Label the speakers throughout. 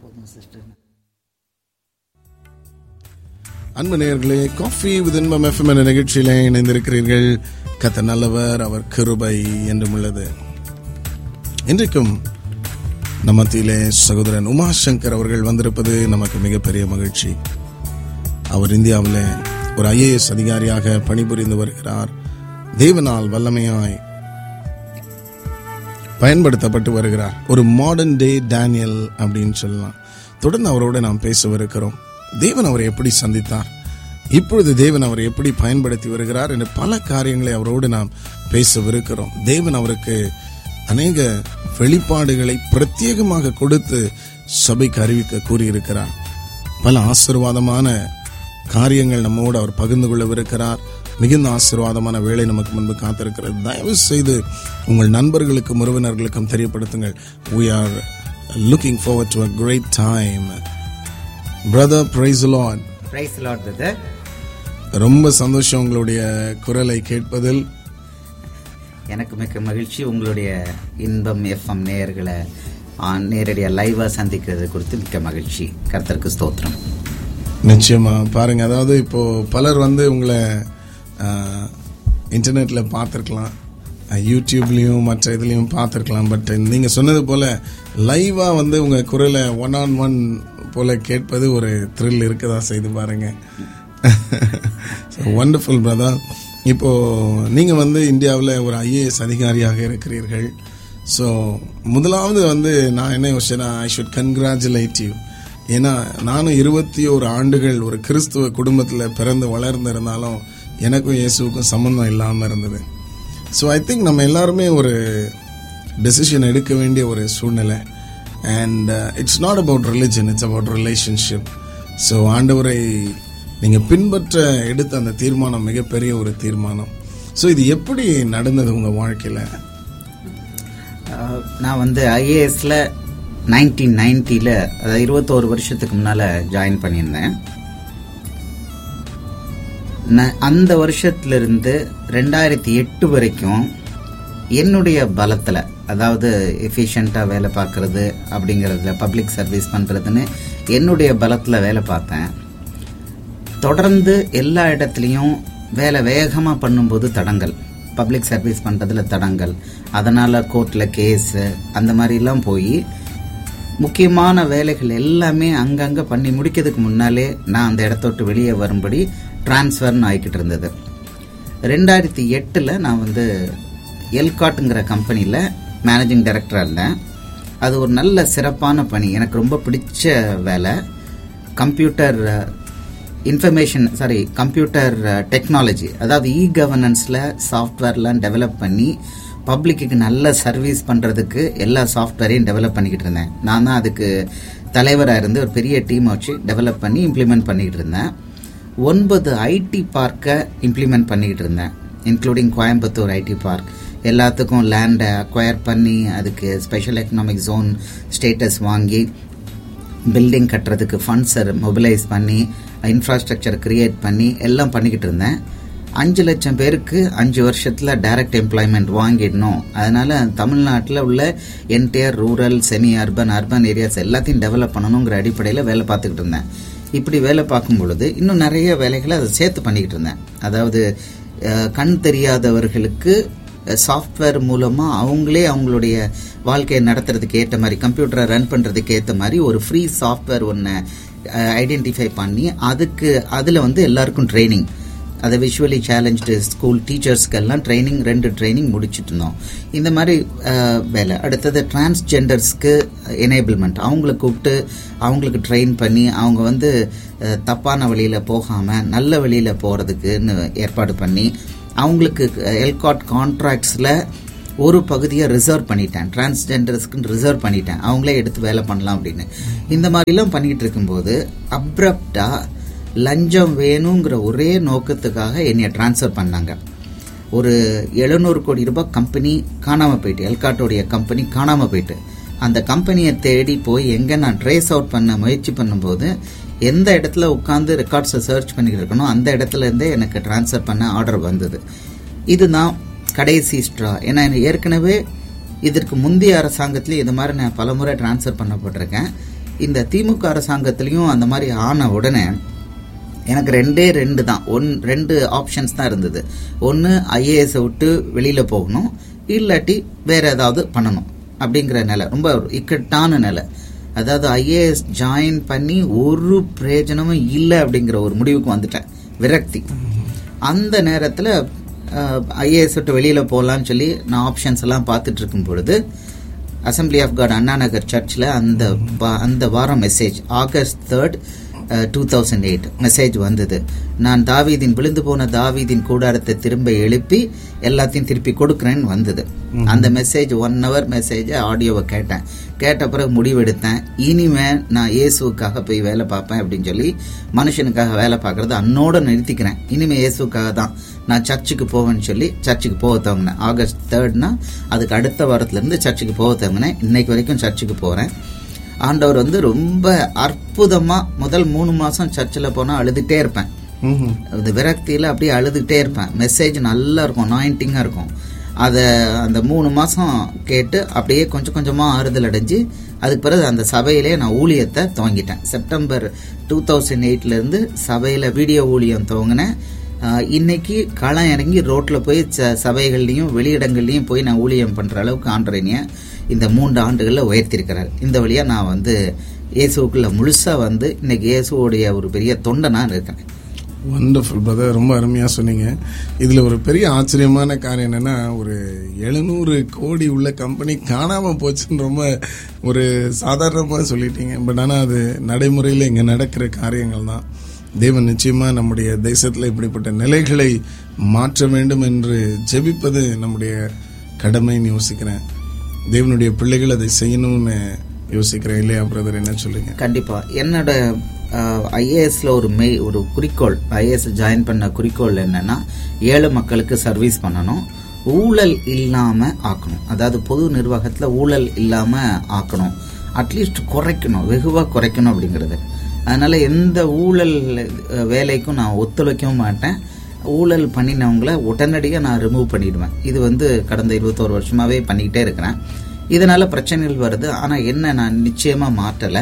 Speaker 1: போதும் சிஸ்டர்
Speaker 2: அன்பு நேயர்களே காஃபி வித் இன்பம் எஃப்எம் என்ற நிகழ்ச்சியிலே இணைந்திருக்கிறீர்கள் கத்த நல்லவர் அவர் கிருபை என்றும் உள்ளது இன்றைக்கும் நம்ம மத்தியிலே சகோதரன் உமாசங்கர் அவர்கள் வந்திருப்பது நமக்கு மிகப்பெரிய மகிழ்ச்சி அவர் இந்தியாவில் ஒரு ஐஏஎஸ் அதிகாரியாக பணிபுரிந்து வருகிறார் தேவனால் வல்லமையாய் பயன்படுத்தப்பட்டு வருகிறார் ஒரு மாடர்ன் டே டேனியல் அப்படின்னு சொல்லலாம் தொடர்ந்து அவரோடு நாம் பேசவிருக்கிறோம் தேவன் அவரை எப்படி சந்தித்தார் இப்பொழுது தேவன் அவரை எப்படி பயன்படுத்தி வருகிறார் என்ற பல காரியங்களை அவரோடு நாம் பேசவிருக்கிறோம் தேவன் அவருக்கு அநேக வெளிப்பாடுகளை பிரத்யேகமாக கொடுத்து சபைக்கு அறிவிக்க கூறியிருக்கிறார் பல ஆசீர்வாதமான காரியங்கள் நம்மோடு அவர் பகிர்ந்து கொள்ளவிருக்கிறார் மிகுந்த ஆசீர்வாதமான வேலை நமக்கு முன்பு காத்திருக்கிறது தயவு செய்து உங்கள் நண்பர்களுக்கும் உறவினர்களுக்கும் தெரியப்படுத்துங்கள் we are looking forward to a great time brother praise the lord
Speaker 1: praise lord brother
Speaker 2: ரொம்ப சந்தோஷம் உங்களுடைய குரலை கேட்பதில்
Speaker 1: எனக்கு மிக்க மகிழ்ச்சி உங்களுடைய இன்பம் எஃப்எம் நேயர்களை ஆன் நேரடியாக லைவாக சந்திக்கிறது குறித்து மிக்க மகிழ்ச்சி கர்த்தருக்கு ஸ்தோத்திரம்
Speaker 2: நிச்சயமா பாருங்க அதாவது இப்போ பலர் வந்து உங்களை இன்டர்நெட்ல பார்த்துருக்கலாம் யூடியூப்லேயும் மற்ற இதுலேயும் பார்த்துருக்கலாம் பட் நீங்கள் சொன்னது போல லைவாக வந்து உங்கள் குரலை ஒன் ஆன் ஒன் போல கேட்பது ஒரு த்ரில் இருக்கதா செய்து பாருங்க ஒண்டர்ஃபுல் பிரதர் இப்போ நீங்கள் வந்து இந்தியாவில் ஒரு ஐஏஎஸ் அதிகாரியாக இருக்கிறீர்கள் ஸோ முதலாவது வந்து நான் என்ன யோசிச்சேன்னா ஐ ஷுட் கங்க்ராச்சுலேட் யூ ஏன்னா நானும் இருபத்தி ஒரு ஆண்டுகள் ஒரு கிறிஸ்துவ குடும்பத்தில் பிறந்து வளர்ந்திருந்தாலும் எனக்கும் இயேசுவுக்கும் சம்மந்தம் இல்லாமல் இருந்தது ஸோ ஐ திங்க் நம்ம எல்லாருமே ஒரு டெசிஷன் எடுக்க வேண்டிய ஒரு சூழ்நிலை and it's not about religion it's about relationship so ஆண்டவரை நீங்கள் பின்பற்ற எடுத்த அந்த தீர்மானம் மிகப்பெரிய ஒரு தீர்மானம் ஸோ இது எப்படி நடந்தது உங்கள் வாழ்க்கையில்
Speaker 1: அஹ், நான் வந்து ஐஏஎஸ்ல நைன்டீன் நைன்ட்டியில் அதாவது இருபத்தோரு வருஷத்துக்கு முன்னால் ஜாயின் பண்ணியிருந்தேன் நான் அந்த வருஷத்திலிருந்து ரெண்டாயிரத்தி எட்டு வரைக்கும் என்னுடைய பலத்தில் அதாவது எஃபிஷியண்ட்டாக வேலை பார்க்குறது அப்படிங்கிறதுல பப்ளிக் சர்வீஸ் பண்ணுறதுன்னு என்னுடைய பலத்தில் வேலை பார்த்தேன் தொடர்ந்து எல்லா இடத்துலையும் வேலை வேகமாக பண்ணும்போது தடங்கள் பப்ளிக் சர்வீஸ் பண்ணுறதுல தடங்கள் அதனால் கோர்ட்டில் கேஸு அந்த மாதிரிலாம் போய் முக்கியமான வேலைகள் எல்லாமே அங்கங்கே பண்ணி முடிக்கிறதுக்கு முன்னாலே நான் அந்த இடத்த விட்டு வெளியே வரும்படி டிரான்ஸ்ஃபர்னு ஆகிக்கிட்டு இருந்தது ரெண்டாயிரத்தி எட்டில் நான் வந்து எல்காட்டுங்கிற கம்பெனியில் மேனேஜிங் டைரக்டராக இருந்தேன் அது ஒரு நல்ல சிறப்பான பணி எனக்கு ரொம்ப பிடிச்ச வேலை computer information sorry computer technology அதாவது இ கவர்னன்ஸில் சாஃப்ட்வேர்லாம் டெவலப் பண்ணி பப்ளிக்கு நல்ல சர்வீஸ் பண்ணுறதுக்கு எல்லா சாஃப்ட்வேரையும் டெவலப் பண்ணிக்கிட்டு இருந்தேன் நான் தான் அதுக்கு தலைவராக இருந்து ஒரு பெரிய டீமை வச்சு டெவலப் பண்ணி இம்ப்ளிமெண்ட் பண்ணிக்கிட்டு இருந்தேன் ஒன்பது ஐடி பார்க்கை இம்ப்ளிமெண்ட் பண்ணிக்கிட்டு இருந்தேன் இன்க்ளூடிங் கோயம்புத்தூர் ஐடி பார்க் எல்லாத்துக்கும் லேண்டை அக்வயர் பண்ணி அதுக்கு ஸ்பெஷல் எக்கனாமிக் ஜோன் ஸ்டேட்டஸ் வாங்கி பில்டிங் கட்டுறதுக்கு ஃபண்ட்ஸை மொபிலைஸ் பண்ணி இன்ஃப்ராஸ்ட்ரக்சர் கிரியேட் பண்ணி எல்லாம் பண்ணிக்கிட்டு இருந்தேன் அஞ்சு லட்சம் பேருக்கு அஞ்சு வருஷத்தில் டைரக்ட் எம்ப்ளாய்மெண்ட் வாங்கிடணும் அதனால தமிழ்நாட்டில் உள்ள entire rural semi urban urban areas எல்லாத்தையும் டெவலப் பண்ணணுங்கிற அடிப்படையில் வேலை பார்த்துக்கிட்டு இருந்தேன் இப்படி வேலை பார்க்கும் பொழுது இன்னும் நிறைய வேலைகளை அதை சேர்த்து பண்ணிக்கிட்டு இருந்தேன் அதாவது அஹ், கண் தெரியாதவர்களுக்கு சாஃப்ட்வேர் மூலமா அவங்களே அவங்களுடைய வாழ்க்கையை நடத்துறதுக்கு ஏற்ற மாதிரி கம்ப்யூட்டரை ரன் பண்றதுக்கு ஏற்ற மாதிரி ஒரு ஃப்ரீ சாஃப்ட்வேர் ஒன்று ஐடென்டிஃபை பண்ணி அதுக்கு அதில் வந்து எல்லாருக்கும் ட்ரைனிங் அதை விஷுவலி சேலஞ்சு ஸ்கூல் டீச்சர்ஸ்க்கெல்லாம் ட்ரைனிங் ரெண்டு ட்ரைனிங் முடிச்சுட்டு இருந்தோம் இந்த மாதிரி அஹ், வேலை அடுத்தது டிரான்ஸ்ஜெண்டர்ஸ்க்கு எனேபிள்மெண்ட் அவங்கள கூப்பிட்டு அவங்களுக்கு ட்ரெயின் பண்ணி அவங்க வந்து அஹ், தப்பான வழியில் போகாமல் நல்ல வழியில் போகிறதுக்குன்னு ஏற்பாடு பண்ணி அவங்களுக்கு எல்காட் கான்ட்ராக்ட்ஸில் ஒரு பகுதியை ரிசர்வ் பண்ணிட்டேன் டிரான்ஸ்ஜெண்டர்ஸ்க்கு ரிசர்வ் பண்ணிட்டேன் அவங்களே எடுத்து வேலை பண்ணலாம் அப்படின்னு இந்த மாதிரிலாம் பண்ணிட்டு இருக்கும்போது அப்ரப்டா லஞ்சம் வேணுங்கிற ஒரே நோக்கத்துக்காக என்னைய ட்ரான்ஸ்ஃபர் பண்ணாங்க ஒரு எழுநூறு கோடி ரூபாய் கம்பெனி காணாம போயிட்டு எல்காட்டோடைய கம்பெனி காணாம போயிட்டு அந்த கம்பெனியை தேடி போய் எங்க நான் ட்ரேஸ் அவுட் பண்ண முயற்சி பண்ணும்போது எந்த இடத்துல உட்காந்து ரெக்கார்ட்ஸை சர்ச் பண்ணிட்டு இருக்கணும் அந்த இடத்துல இருந்தே எனக்கு ட்ரான்ஸ்ஃபர் பண்ண ஆர்டர் வந்தது இதுதான் கடைசி ஸ்ட்ரா ஏன்னா ஏற்கனவே இதற்கு முந்தைய அரசாங்கத்திலே இது மாதிரி நான் பலமுறை ட்ரான்ஸ்ஃபர் பண்ணப்பட்டிருக்கேன் இந்த திமுக அரசாங்கத்திலையும் அந்த மாதிரி ஆன உடனே எனக்கு ரெண்டே ரெண்டு தான் ஒன் ரெண்டு ஆப்ஷன்ஸ் தான் இருந்தது ஒன்று ஐஏஎஸை விட்டு வெளியில் போகணும் இல்லாட்டி வேற ஏதாவது பண்ணணும் அப்படிங்கிற நிலை ரொம்ப இக்கட்டான நிலை அதாவது ஐஏஎஸ் ஜாயின் பண்ணி ஒரு பிரயோஜனமும் இல்லை அப்படிங்கிற ஒரு முடிவுக்கு வந்துட்டேன் விரக்தி அந்த நேரத்தில் ஐஏஎஸ் விட்டு வெளியில் போகலான்னு சொல்லி நான் ஆப்ஷன்ஸ் எல்லாம் பார்த்துட்டு இருக்கும் பொழுது assembly of God Anna Nagar சர்ச்சில் அந்த வா- அந்த வாரம் message August third two thousand eight message வந்தது நான் தாவீதின் விழுந்து போன தாவீதின் கூடாரத்தை திரும்ப எழுப்பி எல்லாத்தையும் திருப்பி கொடுக்குறேன்னு வந்தது அந்த மெசேஜ் ஒன் ஹவர் மெசேஜ் ஆடியோவை கேட்டேன் கேட்ட பிறகு முடிவெடுத்தேன் இனிமே நான் இயேசுவுக்காக போய் வேலை பார்ப்பேன் அப்படின்னு சொல்லி மனுஷனுக்காக வேலை பார்க்கறது அன்னோட நிறுத்திக்கிறேன் இனிமே இயேசுக்காக தான் நான் சர்ச்சுக்கு போவேன்னு சொல்லி சர்ச்சுக்கு போக துவங்கினேன் ஆகஸ்ட் தேர்ட்னா அதுக்கு அடுத்த வாரத்துலேருந்து சர்ச்சுக்கு போக துவங்கினேன் இன்னைக்கு வரைக்கும் சர்ச்சுக்கு போகிறேன் ஆண்டவர் வந்து ரொம்ப அற்புதமா முதல் மூணு மாசம் சர்ச்சில் போனா அழுதுகிட்டே இருப்பேன்
Speaker 2: ம்ஹும்.
Speaker 1: அந்த விரக்தியில் அப்படியே அழுதுகிட்டே இருப்பேன் மெசேஜ் நல்லா இருக்கும் நாயிண்டிங்காக இருக்கும் அதை அந்த மூணு மாதம் கேட்டு அப்படியே கொஞ்சம் கொஞ்சமாக ஆறுதல் அடைஞ்சு அதுக்கு பிறகு அந்த சபையிலே நான் ஊழியத்தை துவங்கிட்டேன் செப்டம்பர் டூ தௌசண்ட் எயிட்லேருந்து சபையில் வீடியோ ஊழியம் துவங்கினேன் ஆஹ் இன்னைக்கு களம் இறங்கி ரோட்டில் போய் ச சபைகள்லையும் வெளியிடங்கள்லையும் போய் நான் ஊழியம் பண்ணுற அளவுக்கு ஆண்டரனிய இந்த மூன்று ஆண்டுகளில் உயர்த்திருக்கிறார் இந்த வழியாக நான் வந்து இயேசுக்குள்ள முழுசாக வந்து இன்னைக்கு இயேசுவோடைய ஒரு பெரிய தொண்டை நான் இருக்கிறேன்
Speaker 2: வண்டர்ஃபுல் பிரதர் ரொம்ப அருமையா சொன்னீங்க இதுல ஒரு பெரிய ஆச்சரியமான காரியம் என்னன்னா ஒரு எழுநூறு கோடி உள்ள கம்பெனி காணாம போச்சுன்னு ரொம்ப ஒரு சாதாரணமா சொல்லிட்டீங்க பட் ஆனா அது நடைமுறையில இங்க நடக்கிற காரியங்கள் தான் தேவன் நிச்சயமா நம்முடைய தேசத்துல இப்படிப்பட்ட நிலைகளை மாற்ற வேண்டும் என்று ஜெபிப்பது நம்முடைய கடமைன்னு யோசிக்கிறேன் தேவனுடைய பிள்ளைகள் அதை செய்யணும்னு யோசிக்கிறேன் இல்லையா பிரதர் என்ன சொல்லுங்க
Speaker 1: கண்டிப்பா என்னோட ஐஏஎஸ்ல ஒரு மெய் ஒரு குறிக்கோள் ஐஏஎஸ் ஜாயின் பண்ண குறிக்கோள் என்னன்னா ஏழை மக்களுக்கு சர்வீஸ் பண்ணணும் ஊழல் இல்லாம ஆக்கணும் அதாவது பொது நிர்வாகத்துல ஊழல் இல்லாம ஆக்கணும் அட்லீஸ்ட் குறைக்கணும் வெகுவா குறைக்கணும் அப்படிங்கிறது அதனால எந்த ஊழல் அஹ், வேலைக்கும் நான் ஒத்துழைக்கவும் மாட்டேன் ஊழல் பண்ணினவங்கள உடனடியாக நான் ரிமூவ் பண்ணிடுவேன் இது வந்து கடந்த இருபத்தோரு வருஷமாவே பண்ணிக்கிட்டே இருக்கிறேன் இதனால பிரச்சனைகள் வருது ஆனா என்ன நான் நிச்சயமா மாற்றல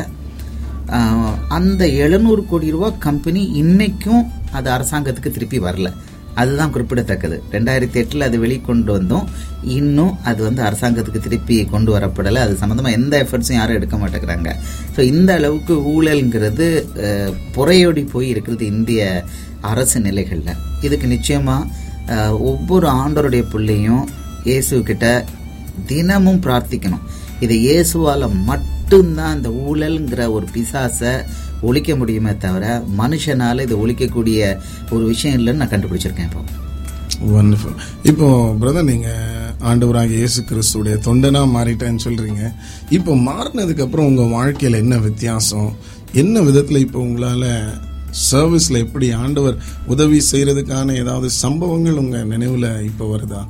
Speaker 1: ஆஹ், அந்த எழுநூறு கோடி ரூபாய் கம்பெனி இன்னைக்கும் அது அரசாங்கத்துக்கு திருப்பி வரல அதுதான் குறிப்பிடத்தக்கது ரெண்டாயிரத்தி எட்டில் அது வெளிக்கொண்டு வந்தோம் இன்னும் அது வந்து அரசாங்கத்துக்கு திருப்பி கொண்டு வரப்படலை அது சம்மந்தமாக எந்த எஃபர்ட்ஸும் யாரும் எடுக்க மாட்டேங்கிறாங்க ஸோ இந்த அளவுக்கு ஊழல்ங்கிறது அஹ், புறையோடி போய் இருக்கிறது இந்திய அரசு நிலைகளில் இதுக்கு நிச்சயமாக ஒவ்வொரு ஆண்டவருடைய பிள்ளையும் இயேசுக்கிட்ட தினமும் பிரார்த்திக்கணும் இதை இயேசுவால மட்டும்தான் இந்த ஊழல்ங்கிற ஒரு பிசாசை ஒழிக்க முடியுமே தவிர மனுஷனால இதை ஒழிக்கக்கூடிய ஒரு விஷயம் இல்லைன்னு நான் கண்டுபிடிச்சிருக்கேன் இப்போ
Speaker 2: வண்டர்ஃபுல் இப்போ பிரதர் நீங்க ஆண்டவராக இயேசு கிறிஸ்துடைய தொண்டனா மாறிட்டேன்னு சொல்றீங்க இப்போ மாறினதுக்கு அப்புறம் உங்க வாழ்க்கையில என்ன வித்தியாசம் என்ன விதத்துல இப்போ உங்களால சர்வீஸ்ல எப்படி ஆண்டவர் உதவி செய்யறதுக்கான ஏதாவது சம்பவங்கள் உங்க நினைவுல இப்போ வருதா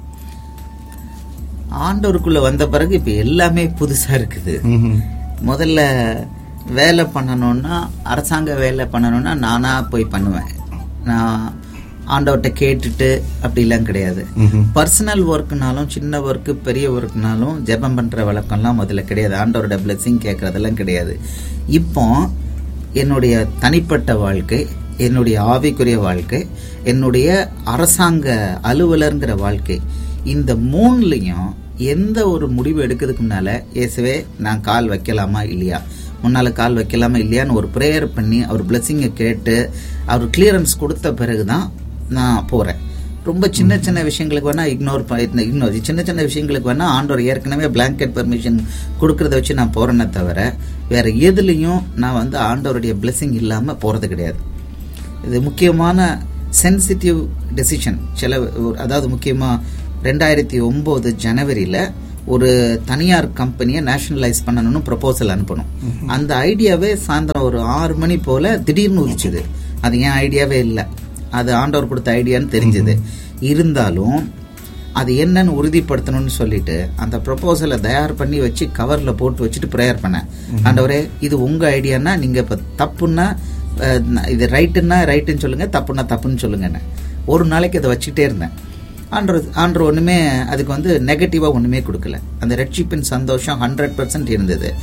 Speaker 1: ஆண்டவருக்குள்ள வந்த பிறகு இப்போ எல்லாமே புதுசா இருக்குது
Speaker 2: ம்ஹும்.
Speaker 1: முதல்ல வேலை பண்ணணும்னா அரசாங்க வேலை பண்ணணும்னா நானா போய் பண்ணுவேன் நான் ஆண்டவர்கிட்ட கேட்டுட்டு அப்படிலாம் கிடையாது
Speaker 2: ம்ஹும்.
Speaker 1: பர்சனல் ஒர்க்னாலும் சின்ன ஒர்க்கு பெரிய ஒர்க்னாலும் ஜெபம் பண்ற வழக்கம்லாம் முதல்ல கிடையாது ஆண்டவரோட பிளெஸிங் கேட்கறதெல்லாம் கிடையாது இப்போ என்னுடைய தனிப்பட்ட வாழ்க்கை என்னுடைய ஆவிக்குரிய வாழ்க்கை என்னுடைய அரசாங்க அலுவலர்ங்கிற வாழ்க்கை இந்த மூணுலையும் எந்த ஒரு முடிவு எடுக்கிறதுக்கு முன்னால இயேசுவே நான் கால் வைக்கலாமா இல்லையா முன்னால கால் வைக்கலாமா இல்லையான்னு ஒரு ப்ரேயர் பண்ணி அவர் பிளெஸிங்கை கேட்டு அவர் கிளியரன்ஸ் கொடுத்த பிறகுதான் நான் போறேன் ரொம்ப சின்ன சின்ன விஷயங்களுக்கு வேணா இக்னோர் இக்னோர் சின்ன சின்ன விஷயங்களுக்கு வேணா ஆண்டவர் ஏற்கனவே பிளாங்கெட் பெர்மிஷன் கொடுக்கறத வச்சு நான் போறேனே தவிர வேற எதுலையும் நான் வந்து ஆண்டவருடைய blessing இல்லாம போறது கிடையாது இது முக்கியமான சென்சிட்டிவ் டெசிஷன் சில ஒரு- அதாவது முக்கியமா ரெண்டாயிரத்தி ஒன்பது ஜனவரியில ஒரு தனியார் கம்பெனியை நேஷனலைஸ் பண்ணணும்னு ப்ரொபோசல் அனுப்பணும் அந்த ஐடியாவே சாயந்தரம் ஒரு ஆறு மணி போல திடீர்னு உதிச்சுது அது ஏன் ஐடியாவே இல்லை அது ஆண்டவர் கொடுத்த ஐடியான்னு தெரிஞ்சது இருந்தாலும் அது என்னன்னு உறுதிப்படுத்தணும்னு சொல்லிட்டு அந்த ப்ரொபோசலை தயார் பண்ணி வச்சு கவர்ல போட்டு வச்சுட்டு ப்ரேயர் பண்ணேன் ஆண்டவரே இது உங்க ஐடியானா நீங்க இப்ப தப்புன்னா அஹ், இது ரைட்டுன்னா ரைட்டுன்னு சொல்லுங்க தப்புன்னா தப்புன்னு சொல்லுங்கன்னு ஒரு நாளைக்கு அதை வச்சுட்டே இருந்தேன் ஆண்டர் ஆண்டர் ஒண்ணுமே அதுக்கு வந்து நெகட்டிவா ஒண்ணுமே கொடுக்கல அந்த ரட்சிப்பின் சந்தோஷம் ஹண்ட்ரட் பர்சன்ட் இருந்தது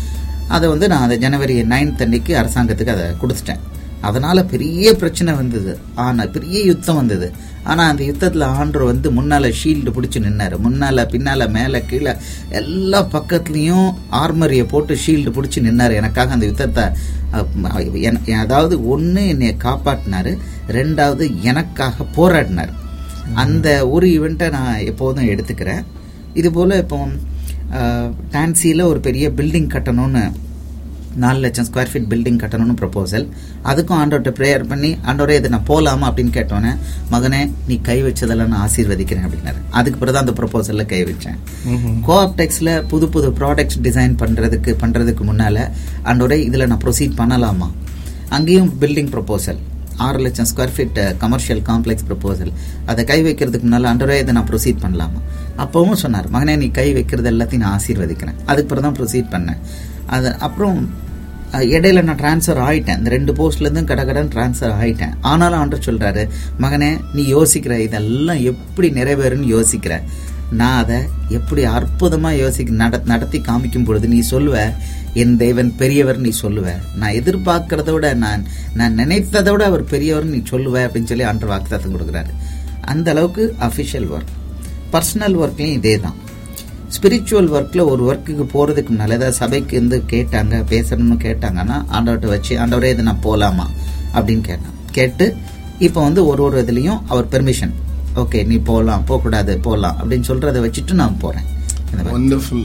Speaker 1: அதை வந்து நான் அதை ஜனவரி 9th அன்னைக்கு அரசாங்கத்துக்கு அதை கொடுத்துட்டேன் அதனால பெரிய பிரச்சனை வந்தது ஆனா பெரிய யுத்தம் வந்தது ஆனா அந்த யுத்தத்துல ஆண்டவர் வந்து முன்னால ஷீல்டு பிடிச்சு நின்னாரு முன்னால பின்னால மேல கீழே எல்லா பக்கத்துலயும் ஆர்மரியை போட்டு ஷீல்டு பிடிச்சு நின்னாரு எனக்காக அந்த யுத்தத்தை அஹ், என- அதாவது ஒண்ணு என்னை காப்பாட்டினாரு ரெண்டாவது எனக்காக போராடினார் அந்த ஒரு ஈவெண்ட்டை நான் எப்போதும் எடுத்துக்கிறேன் இது போல இப்போ டான்சியில் ஒரு பெரிய பில்டிங் கட்டணும்னு நாலு லட்சம் ஸ்கொயர் ஃபீட் பில்டிங் கட்டணும்னு ப்ரொபோசல் அதுக்கும் ஆண்டவர்கிட்ட ப்ரேயர் பண்ணி ஆண்டவரே இதை நான் போகலாமா அப்படின்னு கேட்டோன்னே மகனே நீ கை வச்சதெல்லாம் நான் ஆசீர்வதிக்கிறேன் அப்படின்னாரு அதுக்கு பிறகு தான் அந்த ப்ரொபோசலில் கை வச்சேன் கோஆப்டெக்ஸில் புது புது ப்ராடக்ட்ஸ் டிசைன் பண்ணுறதுக்கு பண்ணுறதுக்கு முன்னால் ஆண்டவரே இதில் நான் ப்ரொசீட் பண்ணலாமா அங்கேயும் பில்டிங் ப்ரொபோசல் ஆறு லட்சம் square feet commercial complex proposal அதை கை வைக்கிறதுக்கு முன்னால் ஆண்டவரே இதை நான் ப்ரொசீட் பண்ணலாமா அப்பவும் சொன்னார் மகனே நீ கை வைக்கிறது எல்லாத்தையும் நான் ஆசீர்வதிக்கிறேன் அதுக்கு பிறகு தான் ப்ரொசீட் பண்ணேன் அது அப்புறம் அஹ், இடையில நான் ட்ரான்ஸ்ஃபர் ஆயிட்டேன் இந்த ரெண்டு போஸ்ட்லேருந்தும் கடகடன் ட்ரான்ஸ்ஃபர் ஆயிட்டேன் ஆனாலும் ஆண்டர் சொல்றாரு மகனே நீ யோசிக்கிற இதெல்லாம் எப்படி நிறைவேறுன்னு யோசிக்கிற நான் அதை எப்படி அற்புதமா யோசிக்க நட நடத்தி காமிக்கும் பொழுது நீ சொல்லுவ என் தேவன் பெரியவர் நீ சொல்லுவ நான் எதிர்பார்க்கறத விட நான் நான் நினைத்ததை விட அவர் பெரியவர் நீ சொல்லுவ அப்படின்னு சொல்லி ஆண்டர் வாக்குத்தத்தம் கொடுக்குறாரு அந்த அளவுக்கு அஃபிஷியல் ஒர்க் பர்சனல் ஒர்க்லையும் இதே தான் ஸ்பிரிச்சுவல் ஒர்க்கில் ஒரு ஒர்க்குக்கு போகிறதுக்கு முன்னால் ஏதாவது சபைக்கு இருந்து கேட்டாங்க பேசணும்னு கேட்டாங்கன்னா ஆண்டவர்கிட்ட வச்சு ஆண்டவரே இது நான் போகலாமா அப்படின்னு கேட்டேன் கேட்டு இப்போ வந்து ஒரு ஒரு இதுலேயும் அவர் பெர்மிஷன் ஓகே நீ போகலாம் போகக்கூடாது போகலாம் அப்படின்னு சொல்கிறத வச்சுட்டு நான் போகிறேன் இந்த மாதிரி
Speaker 2: வண்டர்ஃபுல்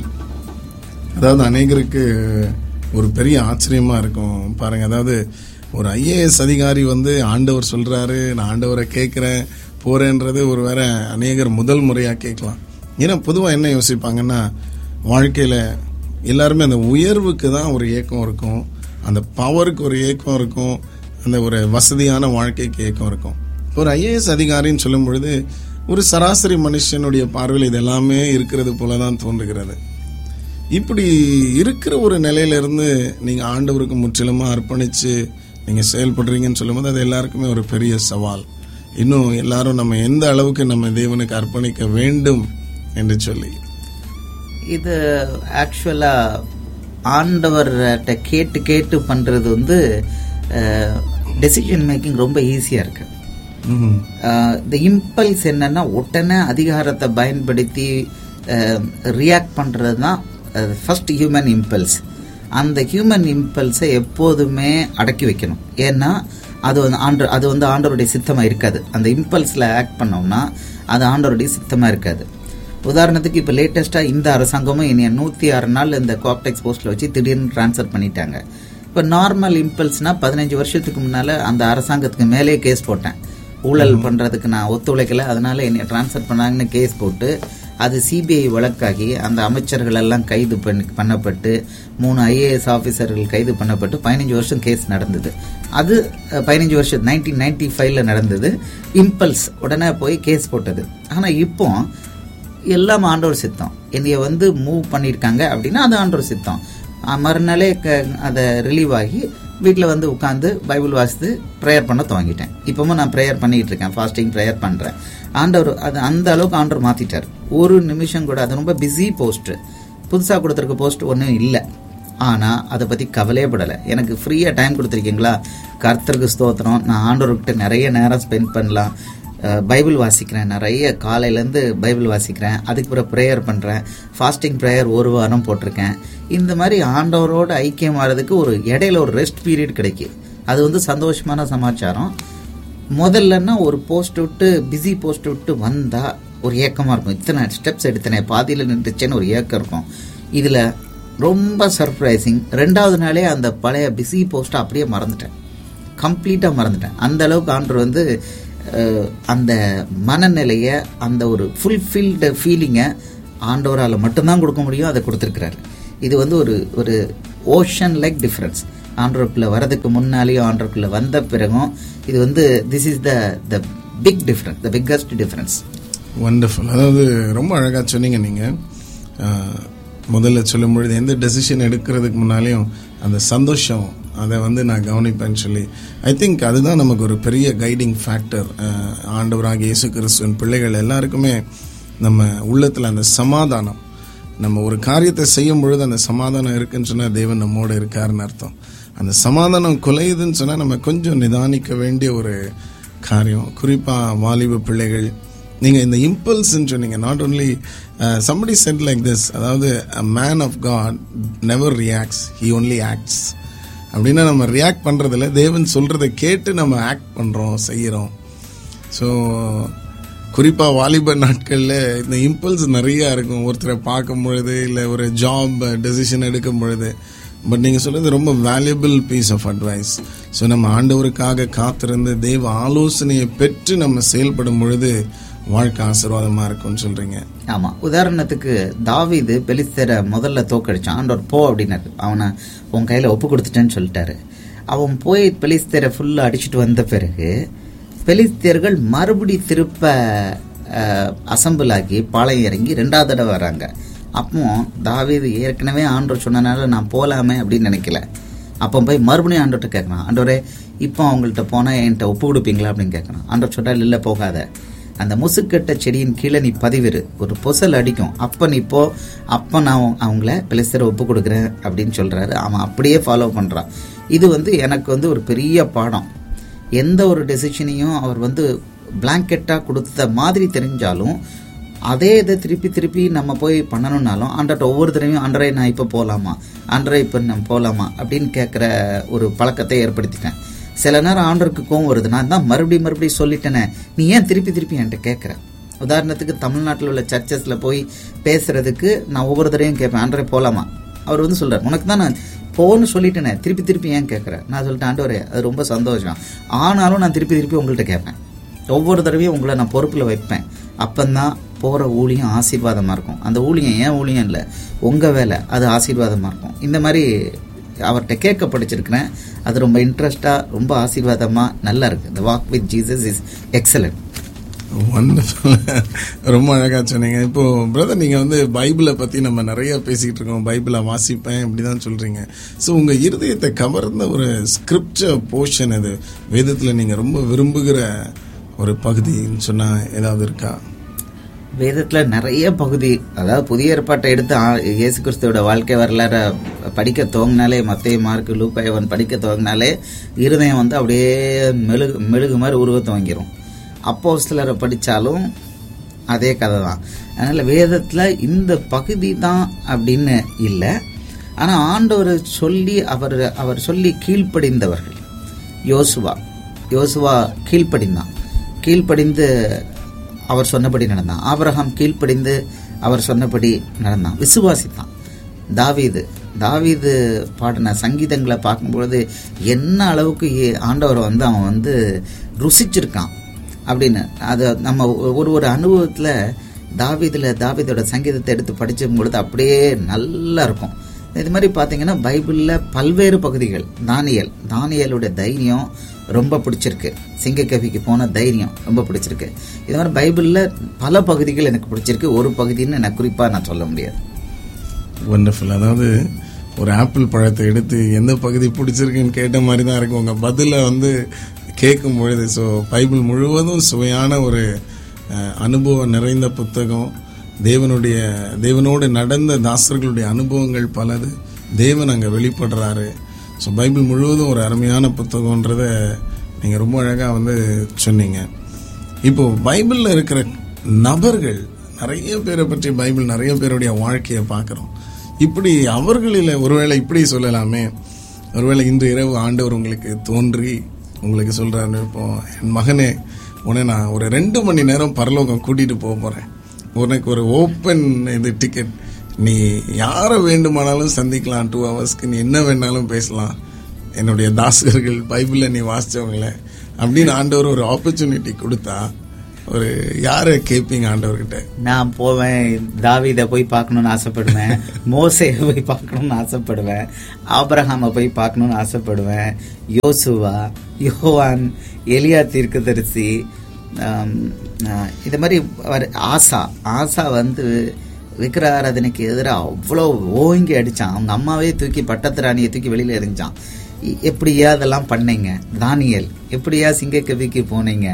Speaker 2: அதாவது அநேகருக்கு ஒரு பெரிய ஆச்சரியமா இருக்கும் பாருங்க அதாவது ஒரு ஐஏஎஸ் அதிகாரி வந்து ஆண்டவர் சொல்றாரு நான் ஆண்டவரை கேட்கிறேன் போறேன்றது ஒரு வேற அநேகர் முதல் முறையா கேட்கலாம் ஏன்னா பொதுவா என்ன யோசிப்பாங்கன்னா வாழ்க்கையில எல்லாருமே அந்த உயர்வுக்கு தான் ஒரு ஏக்கம் இருக்கும் அந்த பவருக்கு ஒரு ஏக்கம் இருக்கும் அந்த ஒரு வசதியான வாழ்க்கைக்கு ஏக்கம் இருக்கும் ஒரு ஐஏஎஸ் அதிகாரின்னு சொல்லும் பொழுது ஒரு சராசரி மனுஷனுடைய பார்வையில் இது எல்லாமே இருக்கிறது போல தான் தோன்றுகிறது இப்படி இருக்கிற ஒரு நிலையில இருந்து நீங்க ஆண்டவருக்கு முற்றிலுமா அர்ப்பணிச்சு நீங்க செயல்படுறீங்கன்னு சொல்லும்போது அது எல்லாருக்குமே ஒரு பெரிய சவால் இன்னும் எல்லாரும் நம்ம எந்த அளவுக்கு நம்ம தேவனுக்கு அர்ப்பணிக்க வேண்டும் என்று சொல்லி
Speaker 1: இது ஆக்சுவலாக ஆண்டவர்கிட்ட கேட்டு கேட்டு பண்ணுறது வந்து டெசிஷன் மேக்கிங் ரொம்ப ஈஸியாக இருக்கு
Speaker 2: ம்ஹும்.
Speaker 1: இந்த இம்பல்ஸ் என்னன்னா உடனே அதிகாரத்தை பயன்படுத்தி ரியாக்ட் பண்ணுறது தான் ஃபர்ஸ்ட் ஹியூமன் இம்பல்ஸ் அந்த ஹியூமன் இம்பல்ஸை எப்போதுமே அடக்கி வைக்கணும் ஏன்னா அது வந்து ஆண்டு அது வந்து ஆண்டவருடைய சித்தமாக இருக்காது அந்த இம்பல்ஸில் ஆக்ட் பண்ணோம்னா அது ஆண்டவருடைய சித்தமாக இருக்காது உதாரணத்துக்கு இப்போ லேட்டஸ்ட்டாக இந்த அரசாங்கமும் இனி நூற்றி ஆறு நாள் இந்த கோப்டெக்ஸ் போஸ்ட்டில் வச்சு திடீர்னு ட்ரான்ஸ்ஃபர் பண்ணிட்டாங்க இப்போ நார்மல் இம்பல்ஸ்னால் பதினஞ்சு வருஷத்துக்கு முன்னால் அந்த அரசாங்கத்துக்கு மேலே கேஸ் போட்டேன் ஊழல் பண்ணுறதுக்கு நான் ஒத்துழைக்கல அதனால என்னை ட்ரான்ஸ்ஃபர் பண்ணாங்கன்னு கேஸ் போட்டு அது சிபிஐ வழக்காகி அந்த அமைச்சர்கள் எல்லாம் கைது பண்ணி பண்ணப்பட்டு மூணு ஐஏஎஸ் ஆஃபீஸர்கள் கைது பண்ணப்பட்டு பதினஞ்சு வருஷம் கேஸ் நடந்தது அது அஹ், பதினஞ்சு வருஷம் நைன்டீன் நைன்டி ஃபைவ்ல நடந்தது இம்பல்ஸ் உடனே போய் கேஸ் போட்டது ஆனால் இப்போ எல்லாம் ஆண்டவர் சித்தம் என்னைய வந்து மூவ் பண்ணியிருக்காங்க அப்படின்னா அது ஆண்டவர் சித்தம் அஹ் மறுநாளே க- அதை ரிலீவ் ஆகி வீட்டில் வந்து உட்காந்து பைபிள் வாசித்து ப்ரேயர் பண்ண துவங்கிட்டேன் இப்பவும் நான் ப்ரேயர் பண்ணிட்டு இருக்கேன் ஃபாஸ்டிங் ப்ரேயர் பண்ணுறேன் ஆண்டவர் அது அந்த அளவுக்கு ஆண்டவர் மாற்றிட்டார் ஒரு நிமிஷம் கூட அது ரொம்ப பிஸி போஸ்ட்டு புதுசாக கொடுத்துருக்க போஸ்ட் ஒன்றும் இல்லை ஆனால் அதை பற்றி கவலையே படலை எனக்கு ஃப்ரீயாக டைம் கொடுத்துருக்கீங்களா கர்த்தருக்கு ஸ்தோத்திரம் நான் ஆண்டவர்கிட்ட நிறைய நேரம் ஸ்பெண்ட் பண்ணலாம் அஹ் பைபிள் வாசிக்கிறேன் நிறைய காலையிலேருந்து பைபிள் வாசிக்கிறேன் அதுக்கு பிறகு ப்ரேயர் பண்ணுறேன் ஃபாஸ்டிங் ப்ரேயர் ஒரு வாரம் போட்டிருக்கேன் இந்த மாதிரி ஆண்டவரோட ஐக்கியம் ஆகிறதுக்கு ஒரு இடையில ஒரு ரெஸ்ட் பீரியட் கிடைக்கும் அது வந்து சந்தோஷமான சமாச்சாரம் முதல்லன்னா ஒரு போஸ்ட் விட்டு பிஸி போஸ்ட் விட்டு வந்தால் ஒரு ஏக்கமாக இருக்கும் இத்தனை ஸ்டெப்ஸ் எடுத்தனே பாதியில் நின்றுச்சேன்னு ஒரு ஏக்கம் இருக்கும் இதில் ரொம்ப சர்ப்ரைசிங் ரெண்டாவது நாளே அந்த பழைய பிஸி போஸ்ட்டை அப்படியே மறந்துட்டேன் கம்ப்ளீட்டாக மறந்துட்டேன் அந்த அளவுக்கு ஆண்டவர் வந்து அஹ், அந்த மனநிலையை அந்த ஒரு ஃபுல்ஃபில்டு ஃபீலிங்கை ஆண்டவரால் மட்டும்தான் கொடுக்க முடியும் அதை கொடுத்துருக்கிறாரு இது வந்து ஒரு ஒரு ஓஷன் லைக் டிஃப்ரென்ஸ் ஆண்டவருக்குள்ளே வரதுக்கு முன்னாலேயும் ஆண்டவருக்குள்ளே வந்த பிறகும் இது வந்து this is the the big difference the biggest difference
Speaker 2: wonderful அதாவது ரொம்ப அழகாக சொன்னீங்க நீங்கள் முதல்ல சொல்லும் பொழுது எந்த டெசிஷன் எடுக்கிறதுக்கு முன்னாலேயும் அந்த சந்தோஷம் அதை வந்து நான் கவனிப்பேன்னு சொல்லி ஐ திங்க் அதுதான் நமக்கு ஒரு பெரிய கைடிங் ஃபேக்டர் ஆண்டவராக இயேசு கிறிஸ்துவின் பிள்ளைகள் எல்லாருக்குமே நம்ம உள்ளத்தில் அந்த சமாதானம் நம்ம ஒரு காரியத்தை செய்யும் பொழுது அந்த சமாதானம் இருக்குன்னு சொன்னா தேவன் நம்மோட இருக்காருன்னு அர்த்தம் அந்த சமாதானம் குலையுதுன்னு சொன்னா நம்ம கொஞ்சம் நிதானிக்க வேண்டிய ஒரு காரியம் குறிப்பா வாலிப பிள்ளைகள் நீங்க இந்த இம்பல்ஸ்ன்னு சொன்னீங்க not only somebody sent like this அதாவது man of God never reacts he only acts அப்படின்னா நம்ம ரியாக்ட் பண்றதில்ல தேவன் சொல்றதை கேட்டு நம்ம ஆக்ட் பண்றோம் செய்யறோம் ஸோ குறிப்பாக வாலிப நாட்களில் இந்த இம்பல்ஸ் நிறையா இருக்கும் ஒருத்தரை பார்க்கும் பொழுது இல்லை ஒரு ஜாப் டெசிஷன் எடுக்கும் பொழுது பட் நீங்கள் சொல்றது ரொம்ப valuable piece of advice so நம்ம ஆண்டவருக்காக காத்திருந்து தெய்வ ஆலோசனையை பெற்று நம்ம செயல்படும் பொழுது வாழ்க்கை ஆசீர்வாதமாக இருக்கும்னு சொல்கிறீங்க
Speaker 1: ஆமா உதாரணத்துக்கு தாவீது பெலிஸ்தரை முதல்ல தோக்கடிச்சான் ஆண்டவர் போ அப்படின்னாரு அவனை உன் கையில ஒப்பு கொடுத்துட்டேன்னு சொல்லிட்டாரு அவன் போய் பெலிஸ்தரை ஃபுல்லா அடிச்சுட்டு வந்த பிறகு பெலிஸ்தர்கள் மறுபடி திருப்ப அசம்பிள் ஆகி பாளையம் இறங்கி ரெண்டாவது தடவை வராங்க அப்போ தாவீது ஏற்கனவே ஆண்டவர் சொன்னனால நான் போலாமே அப்படின்னு நினைக்கல அப்போ போய் மறுபடியும் ஆண்டவர்கிட்ட கேட்கறான் ஆண்டவரே இப்போ அவங்கள்ட்ட போனால் என்கிட்ட ஒப்பு கொடுப்பீங்களா அப்படின்னு கேட்கறான் ஆண்டவர் சொன்னால் இல்லை போகாத அந்த முசுக்கட்ட செடியின் கீழே நீ பதிவிரு ஒரு பொசல் அடிக்கும் அப்போ நீ போ அப்போ நான் அவங்கள பெலிஸ்தரை ஒப்பு கொடுக்குறேன் அப்படின்னு சொல்றாரு அவன் அப்படியே ஃபாலோ பண்றான் இது வந்து எனக்கு வந்து ஒரு பெரிய பாடம் எந்த ஒரு டெசிஷனையும் அவர் வந்து பிளாங்கெட்டாக கொடுத்த மாதிரி தெரிஞ்சாலும் அதே இதை திருப்பி திருப்பி நம்ம போய் பண்ணணும்னாலும் ஆண்டர்ட்ட ஒவ்வொரு தடவையும் ஆண்டரை நான் இப்போ போகலாமா ஆண்டரை இப்போ நான் போகலாமா அப்படின்னு கேட்குற ஒரு பழக்கத்தை ஏற்படுத்திட்டேன் சில நேரம் ஆண்டருக்கு கோவம் வருது நான் தான் மறுபடியும் மறுபடியும் சொல்லிட்டேனே நீ ஏன் திருப்பி திருப்பி என்கிட்ட கேட்குற உதாரணத்துக்கு தமிழ்நாட்டில் உள்ள சர்ச்சஸில் போய் பேசுறதுக்கு நான் ஒவ்வொரு தடவையும் கேட்பேன் ஆண்டரை போகலாமா அவர் வந்து சொல்றார் உனக்கு தான் நான் போன்னு சொல்லிட்டேனே திருப்பி திருப்பி ஏன் கேட்குறேன் நான் சொல்லிட்டேன் ஆண்டவரே அது ரொம்ப சந்தோஷம் ஆனாலும் நான் திருப்பி திருப்பி உங்கள்கிட்ட கேட்பேன் ஒவ்வொரு தடவையும் உங்களை நான் பொறுப்பில் வைப்பேன் அப்பந்தான் போகிற ஊழியம் ஆசீர்வாதமாக இருக்கும் அந்த ஊழியம் ஏன் ஊழியம் இல்லை உங்கள் வேலை அது ஆசீர்வாதமாக இருக்கும் இந்த மாதிரி அவர்கிட்ட கேட்க படிச்சிருக்கிறேன் அது ரொம்ப இன்ட்ரெஸ்டாக ரொம்ப ஆசீர்வாதமாக நல்லா இருக்குது the walk with Jesus is excellent
Speaker 2: Wonderful. ரொம்ப அழகா சொன்னீங்க இப்போ பிரதர் நீங்க வந்து பைபிளை பத்தி நம்ம நிறைய பேசிக்கிட்டு இருக்கோம் பைபிளை வாசிப்பேன் இப்படிதான் சொல்றீங்க ஸோ உங்க இருதயத்தை கவர்ந்த ஒரு ஸ்கிரிப்சர் போர்ஷன் அது வேதத்துல நீங்க ரொம்ப விரும்புகிற ஒரு பகுதின்னு சொன்னா ஏதாவது இருக்கா
Speaker 1: வேதத்தில் நிறைய பகுதி அதாவது புதிய ஏற்பாட்டை எடுத்து ஆ- இயேசு கிறிஸ்துவோட வாழ்க்கை வரலாற படிக்க துவங்கினாலே மத்திய மார்க் லூக்காயவன் படிக்க துவங்கினாலே இருதயம் வந்து அப்படியே மெழுகு மெழுகு மாதிரி உருவ துவங்கிரும் அப்போ சிலரை படித்தாலும் அதே கதை தான் அதனால் வேதத்தில் இந்த பகுதி தான் அப்படின்னு இல்லை ஆனால் ஆண்டவர் சொல்லி அவர் அவர் சொல்லி கீழ்ப்படிந்தவர்கள் யோசுவா யோசுவா கீழ்ப்படிந்தான் கீழ்ப்படிந்து அவர் சொன்னபடி நடந்தான் ஆபிரகாம் கீழ்ப்படிந்து அவர் சொன்னபடி நடந்தான் விசுவாசித்தான் தாவீது தாவீது பாடின சங்கீதங்களை பார்க்கும்பொழுது என்ன அளவுக்கு ஏ- ஆண்டவரை வந்து அவன் வந்து ருசிச்சிருக்கான் அப்படின்னு அது நம்ம ஒரு ஒரு அனுபவத்தில் தாவீதில் தாவீதோட சங்கீதத்தை எடுத்து படிச்சும் பொழுது அப்படியே நல்லா இருக்கும் இது மாதிரி பார்த்தீங்கன்னா பைபிளில் பல்வேறு பகுதிகள் தானியல் தானியலுடைய தைரியம் ரொம்ப பிடிச்சிருக்கு சிங்கக்கவிக்கு போன தைரியம் ரொம்ப பிடிச்சிருக்கு இது மாதிரி பைபிளில் பல பகுதிகள் எனக்கு பிடிச்சிருக்கு ஒரு பகுதின்னு எனக்கு குறிப்பாக நான் சொல்ல முடியாது
Speaker 2: ஒண்டர்ஃபுல் அதாவது ஒரு ஆப்பிள் பழத்தை எடுத்து எந்த பகுதி பிடிச்சிருக்குன்னு கேட்ட மாதிரி தான் இருக்கும் உங்கள் பதிலை வந்து கேட்கும் பொழுது ஸோ பைபிள் முழுவதும் சுவையான ஒரு அஹ், அனுபவம் நிறைந்த புத்தகம் தேவனுடைய தேவனோடு நடந்த தாசர்களுடைய அனுபவங்கள் பலது தேவன் அங்கே வெளிப்படுறாரு ஸோ பைபிள் முழுவதும் ஒரு அருமையான புத்தகன்றத நீங்கள் ரொம்ப அழகாக வந்து சொன்னீங்க இப்போ பைபிளில் இருக்கிற நபர்கள் நிறைய பேரை பற்றி பைபிள் நிறைய பேருடைய வாழ்க்கையை பார்க்குறோம் இப்படி அவர்களில் ஒருவேளை இப்படி சொல்லலாமே ஒருவேளை இன்று இரவு ஆண்டவர் உங்களுக்கு தோன்றி உங்களுக்கு சொல்றாரு இப்போ என் மகனே உன்னை நான் ஒரு ரெண்டு மணி நேரம் பரலோகம் கூட்டிட்டு போக போறேன் உனக்கு ஒரு ஓப்பன் இது டிக்கெட் நீ யாரை வேண்டுமானாலும் சந்திக்கலாம் டூ ஹவர்ஸ்க்கு நீ என்ன வேணாலும் பேசலாம் என்னுடைய தாசர்கள் பைபிளில் நீ வாசிச்சவங்கள அப்படின்னு ஆண்டவர் ஒரு ஆப்பர்ச்சுனிட்டி கொடுத்தா ஒரு யாரை கேட்பீங்க ஆண்டவர்கிட்ட
Speaker 1: நான் போவேன் தாவீதை போய் பார்க்கணும்னு ஆசைப்படுவேன் மோசையை போய் பார்க்கணும்னு ஆசைப்படுவேன் ஆபிரகாமை போய் பார்க்கணும்னு ஆசைப்படுவேன் யோசுவா யோவான் எலியா தீர்க்கதரிசி ஆம், ஆ, இது மாதிரி அவர் ஆசா ஆசா வந்து விக்கிர ஆராதனைக்கு எதிராக அவ்வளோ ஓங்கி அடிச்சான் அவங்க அம்மாவே தூக்கி பட்டத்து ராணியை தூக்கி வெளியில எறிஞ்சான் இ- எப்படியா அதெல்லாம் பண்ணீங்க தானியல் எப்படியா சிங்கக்கவிக்கு போனீங்க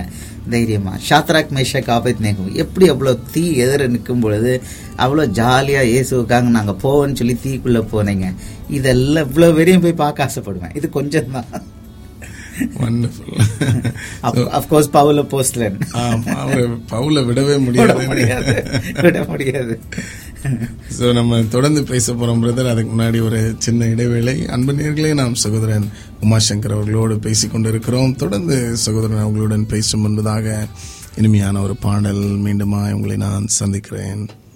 Speaker 1: தைரியமா ஷாத்ராக் மேஷக் ஆபத் நேகும் எப்படி அவ்வளோ தீ எதிர நிற்கும் பொழுது அவ்வளோ ஜாலியாக இயேசுக்காக நாங்கள் போவோம்னு சொல்லி தீக்குள்ளே போனீங்க இதெல்லாம் இவ்வளோ வரையும் போய் பார்க்க ஆசைப்படுவேன் இது கொஞ்சம் தான்
Speaker 2: வண்டர்ஃபுல்
Speaker 1: அஃப்கோர்ஸ் பவுல போஸ்ட்லன்
Speaker 2: பவுல விடவே
Speaker 1: விட
Speaker 2: முடியாது
Speaker 1: முடியாது விட முடியாது
Speaker 2: ஸோ நம்ம தொடர்ந்து பேச போறோம் பிரதர் அதுக்கு முன்னாடி ஒரு சின்ன இடைவேளை அன்பு நேர்களே நாம் சகோதரன் உமாசங்கர் அவர்களோடு பேசிக் கொண்டிருக்கிறோம் தொடர்ந்து சகோதரன் அவர்களுடன் பேசும் முன்பதாக இனிமையான ஒரு பாடல் மீண்டுமா உங்களை நான் சந்திக்கிறேன்